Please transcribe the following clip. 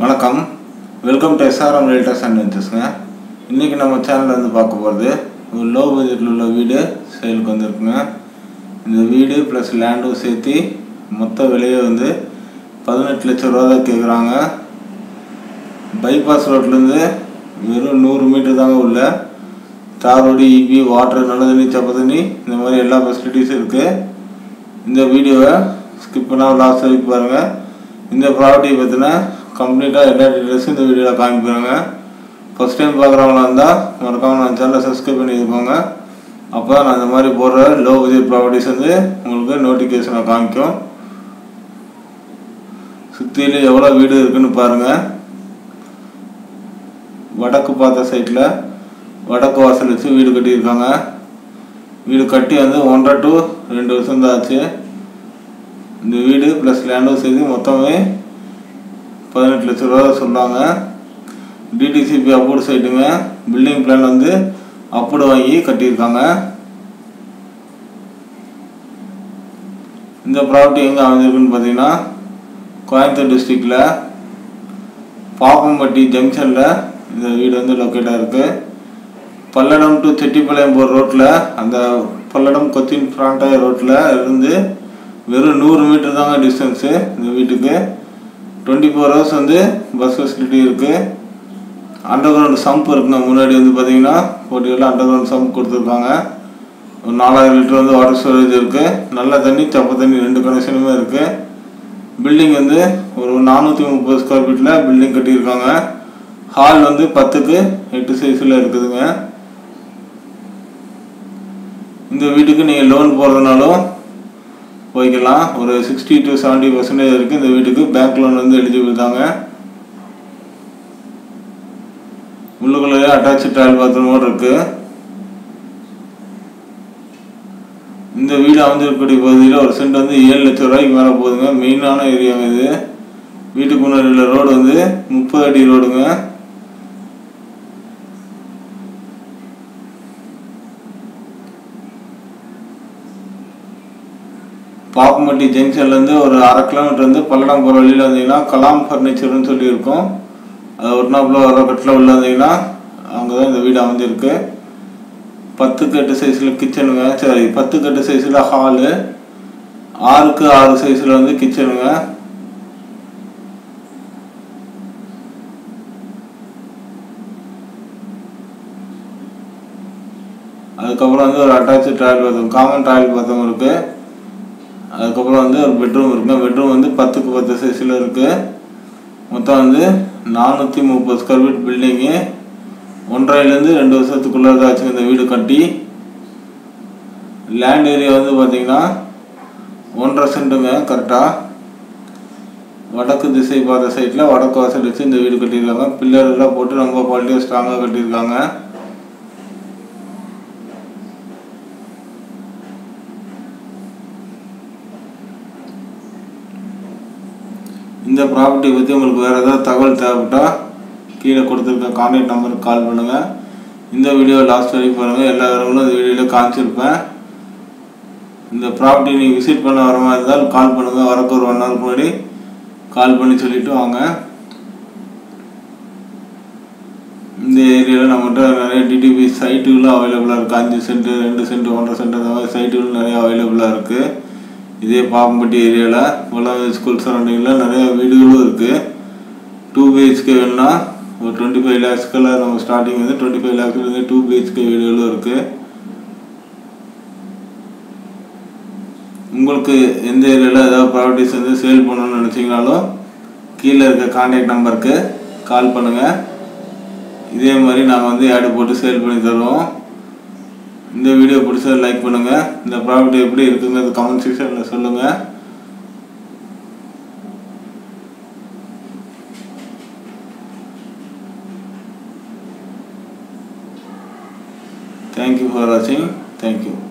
வணக்கம் welcome to SRM realtors and வெஞ்சர்ஸுங்க இன்றைக்கி நம்ம சேனலில் வந்து பார்க்க போகிறது ஒரு லோ பட்ஜெட்டில் உள்ள வீடு சேலுக்கு வந்திருக்குங்க இந்த வீடு ப்ளஸ் லேண்டும் சேர்த்து மொத்த விலையை வந்து பதினெட்டு லட்ச ரூபா தான் கேட்குறாங்க பைபாஸ் ரோட்லேருந்து வெறும் நூறு மீட்டர் தாங்க உள்ள தார் ரோடு இபி வாட்டர் நல்ல தண்ணி சப்ப தண்ணி இந்த மாதிரி எல்லா ஃபெசிலிட்டிஸும் இருக்குது இந்த வீடியோவை ஸ்கிப் பண்ணாமல் லாஸ்ட் வரைக்கும் பாருங்கள் இந்த ப்ராப்பர்ட்டியை பற்றின கம்ப்ளீட்டாக எல்லா டீட்டெயில்ஸும் இந்த வீடியோவில் காமிக்கிறாங்க ஃபஸ்ட் டைம் பார்க்குறவங்களா இருந்தால் மறக்காமல் நான் சேனலை சப்ஸ்கிரைப் பண்ணியிருக்கோங்க அப்போ தான் நான் இந்த மாதிரி போடுற லோ பட்ஜெட் ப்ராப்பர்ட்டிஸ் வந்து உங்களுக்கு நோட்டிஃபிகேஷனை காமிக்கும் சுற்றிலும் எவ்வளோ வீடு இருக்குன்னு பாருங்கள் வடக்கு பார்த்த சைட்டில் வடக்கு வாசல் வச்சு வீடு கட்டியிருக்காங்க வீடு கட்டி வந்து ஒன்றரை டு ரெண்டு வருஷம் தான் ஆச்சு இந்த வீடு ப்ளஸ் லேண்டும் சேர்த்து மொத்தமே பதினெட்டு லட்ச ரூபா சொல்கிறாங்க டிடிசிபி அப்ரூவ் சைட்டுங்க பில்டிங் பிளான் வந்து அப்ரூவ் வாங்கி கட்டியிருக்காங்க இந்த ப்ராப்பர்ட்டி எங்கே அமைஞ்சிருக்குன்னு பார்த்தீங்கன்னா கோயம்புத்தூர் டிஸ்ட்ரிக்டில் பாப்பம்பட்டி ஜங்ஷனில் இந்த வீடு வந்து லொக்கேட்டாக இருக்குது பல்லடம் டு செட்டிப்பாளையம் போகிற ரோட்டில் அந்த பல்லடம் கொச்சின் ஃப்ராண்டாய் ரோட்டில் இருந்து வெறும் நூறு மீட்டர் தாங்க டிஸ்டன்ஸு இந்த வீட்டுக்கு டுவெண்ட்டி ஃபோர் ஹவர்ஸ் வந்து பஸ் ஃபெசிலிட்டி இருக்குது அண்டர் கிரவுண்ட் சம்ப் இருக்குங்க முன்னாடி வந்து பார்த்தீங்கன்னா போட்டியில் அண்டர் கிரவுண்ட் சம்ப் கொடுத்துருக்காங்க ஒரு நாலாயிரம் லிட்டர் வந்து வாட்டர் ஸ்டோரேஜ் இருக்குது நல்ல தண்ணி சப்ப தண்ணி ரெண்டு கனெக்ஷனுமே இருக்குது பில்டிங் வந்து ஒரு நானூற்றி முப்பது ஸ்கொயர் ஃபீட்டில் பில்டிங் கட்டியிருக்காங்க ஹால் வந்து பத்துக்கு எட்டு சைஸில் இருக்குதுங்க இந்த வீட்டுக்கு நீங்கள் லோன் போடுறதுனாலும் போய்க்கலாம் ஒரு சிக்ஸ்டி டு செவன்ட்டி பர்சன்டேஜ் இருக்குது இந்த வீட்டுக்கு பேங்க் லோன் வந்து எலிஜிபிள் தாங்க உள்ளுக்குள்ளேயே அட்டாச்சு டாய்ல் பாத்ரூமோடு இருக்குது இந்த வீடு அமைஞ்சிருக்கக்கூடிய பகுதியில் ஒரு சென்ட் வந்து ஏழு லட்சம் ரூபாய்க்கு மேலே போகுதுங்க மெயினான ஏரியா இது வீட்டுக்கு முன்னாடி உள்ள ரோடு வந்து முப்பது அடி ரோடுங்க பாப்பம்பட்டி ஜங்ஷன்லேருந்து ஒரு அரை கிலோமீட்டர் வந்து பல்லடம் போகிற வழியில் வந்தீங்கன்னா கலாம் ஃபர்னிச்சர்னு சொல்லி இருக்கும் அது ஒரு நாப்பில் வர கட்டில் உள்ள வந்தீங்கன்னா அங்கே தான் இந்த வீடு அமைஞ்சிருக்கு பத்துக்கு எட்டு சைஸில் கிச்சனுங்க சரி பத்துக்கு எட்டு சைஸில் ஹாலு ஆறுக்கு ஆறு சைஸில் வந்து கிச்சனுங்க அதுக்கப்புறம் வந்து ஒரு attach toilet bathroom common toilet bathroom இருக்குது அதுக்கப்புறம் வந்து ஒரு பெட்ரூம் இருக்குங்க பெட்ரூம் வந்து பத்துக்கு பத்து சைஸில் இருக்குது மொத்தம் வந்து நானூற்றி முப்பது ஸ்கொயர் ஃபீட் பில்டிங்கு ஒன்றரைலேருந்து ரெண்டு வருஷத்துக்குள்ளே தான் ஆச்சுங்க இந்த வீடு கட்டி லேண்ட் ஏரியா வந்து பார்த்தீங்கன்னா ஒன்றரை சென்ட்டுங்க கரெக்டாக வடக்கு திசை பார்த்த சைட்டில் வடக்கு வாசல் வச்சு இந்த வீடு கட்டியிருக்காங்க பில்லர் எல்லாம் போட்டு ரொம்ப குவாலிட்டியாக ஸ்ட்ராங்காக கட்டியிருக்காங்க இந்த ப்ராப்பர்ட்டி பற்றி உங்களுக்கு வேறு ஏதாவது தகவல் தேவைப்பட்டால் கீழே கொடுத்துருக்க கான்டாக்ட் நம்பருக்கு கால் பண்ணுங்கள் இந்த வீடியோ லாஸ்ட் வரைக்கும் பாருங்கள் எல்லா விவரங்களும் இந்த வீடியோவில் காமிச்சிருப்பேன் இந்த ப்ராப்பர்ட்டி நீங்கள் விசிட் பண்ண வர மாதிரி இருந்தால் கால் பண்ணுங்கள் வரக்கு ஒரு ஒன் ஹவருக்கு முன்னாடி கால் பண்ணி சொல்லிவிட்டு வாங்க இந்த ஏரியாவில் நம்மகிட்ட நிறைய டிடிபி சைட்டுகளும் அவைலபிளாக இருக்குது அஞ்சு சென்ட்டு ரெண்டு சென்ட்டு ஒன்றரை சென்ட் அந்த மாதிரி சைட்டுகளும் நிறைய அவைலபிளாக இருக்குது இதே பாம்பம்பட்டி ஏரியாவில் வல்லாவே ஸ்கூல் சரௌண்டிங்கில் நிறைய வீடுகளும் இருக்குது டூ பிஹெச்கே வேணும்னா ஒரு டுவெண்ட்டி ஃபைவ் லேக்ஸ்க்கெல்லாம் நம்ம ஸ்டார்டிங் வந்து டுவெண்ட்டி ஃபைவ் லேக்ஸ்லேருந்து டூ பிஹெச்கே வீடுகளும் இருக்குது உங்களுக்கு எந்த ஏரியாவில் ஏதாவது ப்ராப்பர்ட்டிஸ் வந்து சேல் பண்ணணும்னு நினச்சிங்கனாலும் கீழே இருக்க கான்டாக்ட் நம்பருக்கு கால் பண்ணுங்கள் இதே மாதிரி நாங்கள் வந்து ஆடு போட்டு சேல் பண்ணி தருவோம் இந்த வீடியோ பிடிச்சா லைக் பண்ணுங்கள் இந்த ப்ராப்பர்ட்டி எப்படி இருக்குங்கிறது கமெண்ட் செக்ஷனில் சொல்லுங்கள் தேங்க்யூ ஃபார் வாட்சிங் தேங்க்யூ